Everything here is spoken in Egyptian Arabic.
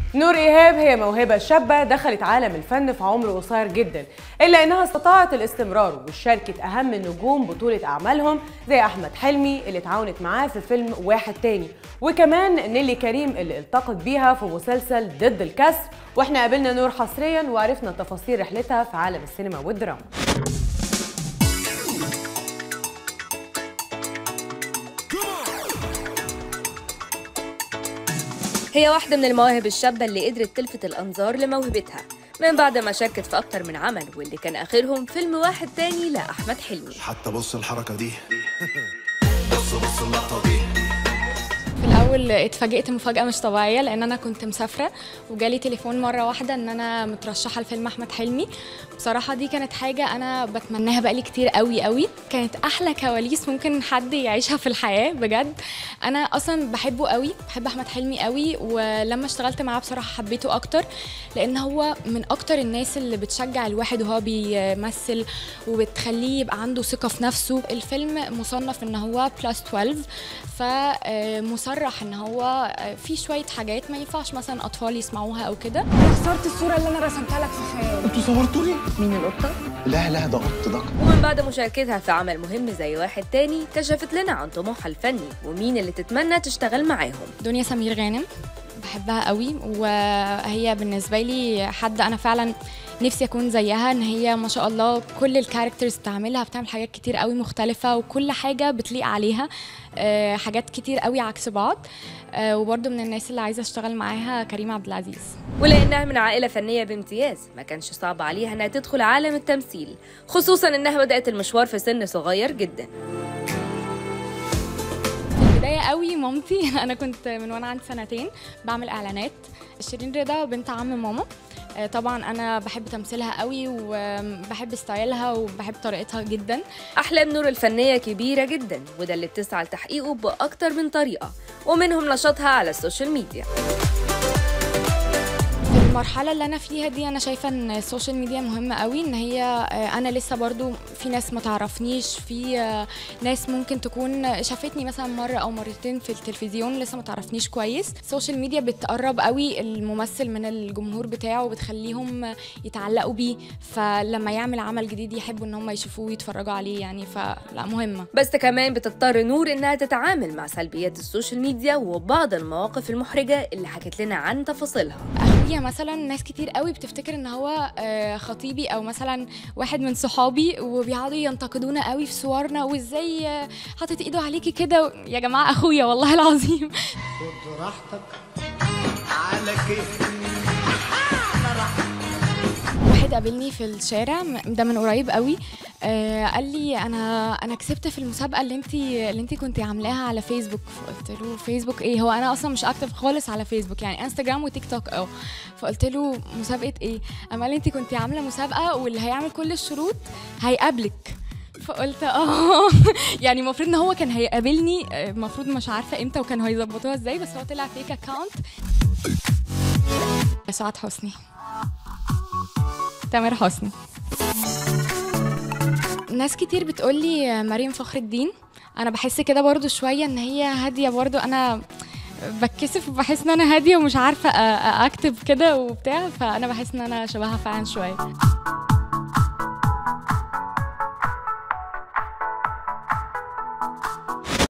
نور إيهاب هي موهبة شابة دخلت عالم الفن في عمر قصير جدا إلا إنها استطاعت الاستمرار وشاركت أهم النجوم بطولة أعمالهم زي أحمد حلمي اللي اتعاونت معاه في فيلم واحد تاني وكمان نيلي كريم اللي التقت بيها في مسلسل ضد الكسر واحنا قابلنا نور حصريا وعرفنا تفاصيل رحلتها في عالم السينما والدراما هي واحدة من المواهب الشابة اللي قدرت تلفت الأنظار لموهبتها من بعد ما شاركت في أكتر من عمل واللي كان آخرهم فيلم واحد تاني لأحمد حلمي حتى بص الحركة دي بص بص اللقطة دي في الاول اتفاجئت مفاجاه مش طبيعيه لان انا كنت مسافره وجالي تليفون مره واحده ان انا مترشحه لفيلم احمد حلمي بصراحه دي كانت حاجه انا بتمناها بقالي كتير قوي قوي كانت احلى كواليس ممكن حد يعيشها في الحياه بجد انا اصلا بحبه قوي بحب احمد حلمي قوي ولما اشتغلت معاه بصراحه حبيته اكتر لان هو من اكتر الناس اللي بتشجع الواحد وهو بيمثل وبتخليه يبقى عنده ثقه في نفسه الفيلم مصنف ان هو بلس 12 فمصرح ان هو في شويه حاجات ما ينفعش مثلا اطفال يسمعوها او كده اخترت الصورة اللي أنا رسمتها لك في خيالي انتوا صورتوني؟ مين القطة؟ لا لا ده قط ده قط. ومن بعد مشاركتها في عمل مهم زي واحد تاني كشفت لنا عن طموحها الفني ومين اللي تتمنى تشتغل معاهم دنيا سمير غانم بحبها قوي وهي بالنسبه لي حد انا فعلا نفسي اكون زيها ان هي ما شاء الله كل الكاركترز بتعملها بتعمل حاجات كتير قوي مختلفه وكل حاجه بتليق عليها آه، حاجات كتير قوي عكس بعض آه، وبرده من الناس اللي عايزه اشتغل معاها كريم عبد العزيز ولانها من عائله فنيه بامتياز ما كانش صعب عليها انها تدخل عالم التمثيل خصوصا انها بدات المشوار في سن صغير جدا في البدايه قوي مامتي انا كنت من وانا عندي سنتين بعمل اعلانات شيرين رضا بنت عم ماما آه، طبعا انا بحب تمثيلها قوي وبحب ستايلها وبحب طريقتها جدا احلام نور الفنيه كبيره جدا وده اللي بتسعى لتحقيقه باكتر من طريقه ومنهم نشاطها على السوشيال ميديا في المرحله اللي انا فيها دي انا شايفه ان السوشيال ميديا مهمه قوي ان هي آه، انا لسه برضو في ناس ما تعرفنيش في آه، ناس ممكن تكون شافتني مثلا مره او مرتين في التلفزيون لسه ما تعرفنيش كويس السوشيال ميديا بتقرب قوي الممثل من الجمهور بتاعه وبتخليهم يتعلقوا بيه فلما يعمل عمل جديد يحبوا ان هم يشوفوه ويتفرجوا عليه يعني فلا مهمه بس كمان بتضطر نور انها تتعامل مع سلبيات السوشيال ميديا وبعض المواقف المحرجه اللي حكت لنا عن تفاصيلها اخويا مثلا ناس كتير قوي بتفتكر ان هو آه، خطيبي او مثلا واحد من صحابي وبيقعدوا ينتقدونا قوي في صورنا وازاي آه، حاطط ايده عليكي كده يا جماعه اخويا والله العظيم خد راحتك على كيفك واحد قابلني في الشارع م- ده من قريب قوي آه قال لي انا انا كسبت في المسابقه اللي انت اللي انت كنت عاملاها على فيسبوك فقلت له فيسبوك ايه هو انا اصلا مش اكتف خالص على فيسبوك يعني انستجرام وتيك توك اه فقلت له مسابقه ايه اما قال لي انت كنت عامله مسابقه واللي هيعمل كل الشروط هيقابلك فقلت اه يعني المفروض ان هو كان هيقابلني آه، المفروض مش عارفه امتى وكانوا هيظبطوها ازاي بس هو طلع فيك اكونت سعاد حسني تامر حسني ناس كتير بتقولي مريم فخر الدين انا بحس كده برضو شويه ان هي هاديه برضو انا بتكسف وبحس ان انا هاديه ومش عارفه أ- أ- اكتب كده وبتاع فانا بحس ان انا شبهها فعلا شويه